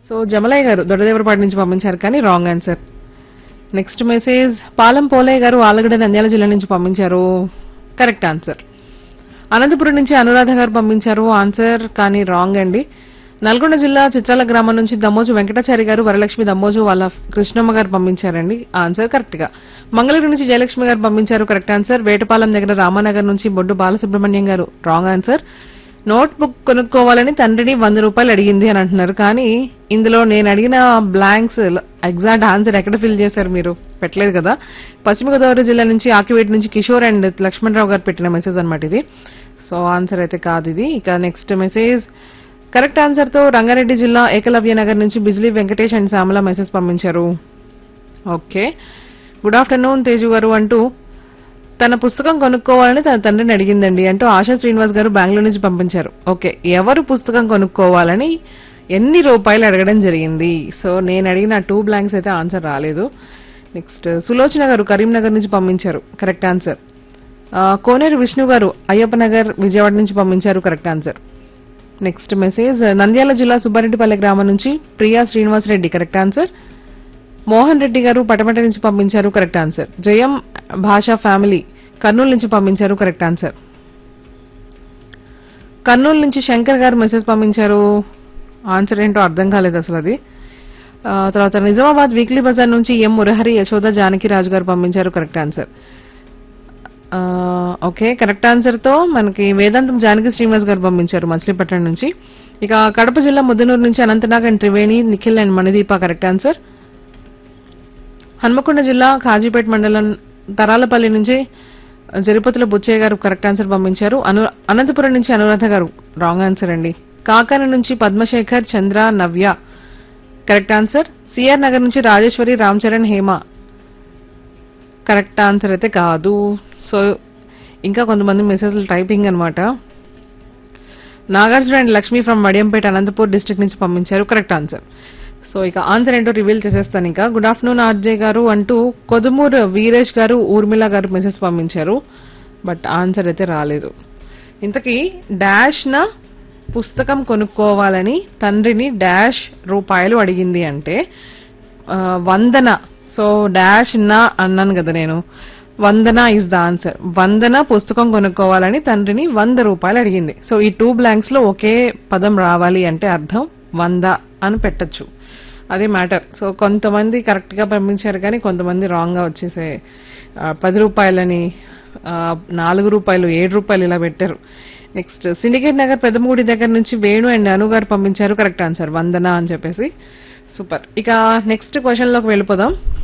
so Jamalaiah గారు దొడ్డదేవరపాటి నుంచి పంపించారు కానీ wrong answer next message Palam Polaiah గారు ఆలగడ్డ నంద్యాల జిల్లా నుంచి పంపించారు కరెక్ట్ ఆన్సర్ అనంతపురం నుంచి అనురాధ గారు పంపించారు ఆన్సర్ కానీ రాంగ్ అండి నల్గొండ జిల్లా చిత్రాల గ్రామం నుంచి దమ్మోజు వెంకటాచారి గారు వరలక్ష్మి దమ్మోజు వాళ్ళ క్రిష్ణమ్మ గారు పంపించారండి ఆన్సర్ కరెక్ట్ గా మంగళూరు నుంచి జయలక్ష్మి గారు పంపించారు కరెక్ట్ ఆన్సర్ వేటపాలెం దగ్గర రామానగర్ నుంచి బొడ్డు బాలసుబ్రహ్మణ్యం గారు రాంగ్ ఆన్సర్ నోట్ బుక్ కొనుక్కోవాలని తండ్రిని వంద రూపాయలు అడిగింది అని అంటున్నారు కానీ ఇందులో నేను అడిగిన బ్లాంక్స్ ఎగ్జాక్ట్ ఆన్సర్ ఎక్కడ ఫిల్ చేశారు మీరు పెట్టలేదు కదా పశ్చిమ గోదావరి జిల్లా నుంచి ఆకివేటి నుంచి కిషోర్ అండ్ లక్ష్మణరావు గారు పెట్టిన మెసేజ్ అన్నమాట ఇది సో ఆన్సర్ అయితే కాదు ఇది ఇక నెక్స్ట్ మెసేజ్ కరెక్ట్ ఆన్సర్ తో రంగారెడ్డి జిల్లా ఏకలవ్య నగర్ నుంచి బిజ్లీ వెంకటేష్ అండ్ శ్యామల మెసేజ్ పంపించారు ఓకే గుడ్ ఆఫ్టర్నూన్ తేజు గారు అంటూ తన పుస్తకం కొనుక్కోవాలని తన తండ్రిని అడిగిందండి అంటూ ఆశా శ్రీనివాస్ గారు బెంగళూరు నుంచి పంపించారు ఓకే ఎవరు పుస్తకం కొనుక్కోవాలని ఎన్ని రూపాయలు అడగడం జరిగింది సో నేను అడిగిన టూ బ్లాంక్స్ అయితే ఆన్సర్ రాలేదు నెక్స్ట్ సులోచన గారు కరీంనగర్ నుంచి పంపించారు కరెక్ట్ ఆన్సర్ ఆ, కోనేరు విష్ణు గారు అయ్యప్ప నగర్ విజయవాడ నుంచి పంపించారు correct answer next message Nandyal జిల్లా సుబ్బారెడ్డిపల్లి గ్రామం నుంచి ప్రియా శ్రీనివాస్ రెడ్డి కరెక్ట్ ఆన్సర్ మోహన్ రెడ్డి గారు పటమట నుంచి పంపించారు కరెక్ట్ ఆన్సర్ జయం భాషా ఫ్యామిలీ కర్నూలు నుంచి పంపించారు కరెక్ట్ ఆన్సర్ కర్నూలు నుంచి శంకర్ గారు మెసేజ్ పంపించారు ఆన్సర్ ఏంటో అర్థం కాలేదు అసలు అది ఆ, తర్వాత నిజామాబాద్ వీక్లీ బజార్ నుంచి ఎం మురహరి యశోద జానకి రాజు గారు పంపించారు కరెక్ట్ ఆన్సర్ ఆ, ఓకే కరెక్ట్ ఆన్సర్ తో మనకి వేదాంతం జానకి శ్రీనివాస్ గారు పంపించారు మచిలీపట్నం నుంచి ఇక కడప జిల్లా ముద్దనూరు నుంచి Anantnag and Triveni Nikhil and Manideepa correct answer Hanamkonda జిల్లా కాజీపేట మండలం తరాలపల్లి నుంచి జరిపతుల బుచ్చయ్య గారు కరెక్ట్ ఆన్సర్ పంపించారు అను అనంతపురం నుంచి అనురాధ గారు రాంగ్ ఆన్సర్ అండి కాకాని నుంచి Padmashekar Chandra Navya correct answer C R Nagar నుంచి రాజేశ్వరి రామ్ చరణ్ హేమ కరెక్ట్ ఆన్సర్ అయితే కాదు సో ఇంకా కొంతమంది మెసేజ్లు టైపింగ్ అన్నమాట Nagarjuna and Lakshmi from Madiyampet Anantapur district నుంచి పంపించారు కరెక్ట్ ఆన్సర్ సో ఇక ఆన్సర్ ఏంటో రివీల్ చేసేస్తాను ఇంకా గుడ్ ఆఫ్టర్నూన్ ఆర్జే గారు అంటూ కొదుమూరు వీరేష్ గారు ఊర్మిళ గారు మెసేజ్ పంపించారు బట్ ఆన్సర్ అయితే రాలేదు ఇంతకీ డాష్ న పుస్తకం కొనుక్కోవాలని తండ్రిని డాష్ రూపాయలు అడిగింది అంటే ఆ, వందన సో డాష్ నా అన్నాను కదా నేను Vandana is the answer Vandana పుస్తకం కొనుక్కోవాలని తండ్రిని వంద రూపాయలు అడిగింది సో ఈ టూ బ్లాంక్స్ లో ఒకే పదం రావాలి అంటే అర్థం వంద అని పెట్టొచ్చు అదే మ్యాటర్ సో కొంతమంది కరెక్ట్ గా పంపించారు కానీ కొంతమంది రాంగ్ గా వచ్చేసే ఆ, పది రూపాయలని ఆ, నాలుగు రూపాయలు ఏడు రూపాయలు ఇలా పెట్టారు నెక్స్ట్ సిండికేట్ నగర్ పెద్దమూడి దగ్గర నుంచి వేణు అండ్ అను గారు పంపించారు కరెక్ట్ ఆన్సర్ వందన అని చెప్పేసి సూపర్ ఇక నెక్స్ట్ క్వశ్చన్ లోకి వెళ్ళిపోదాం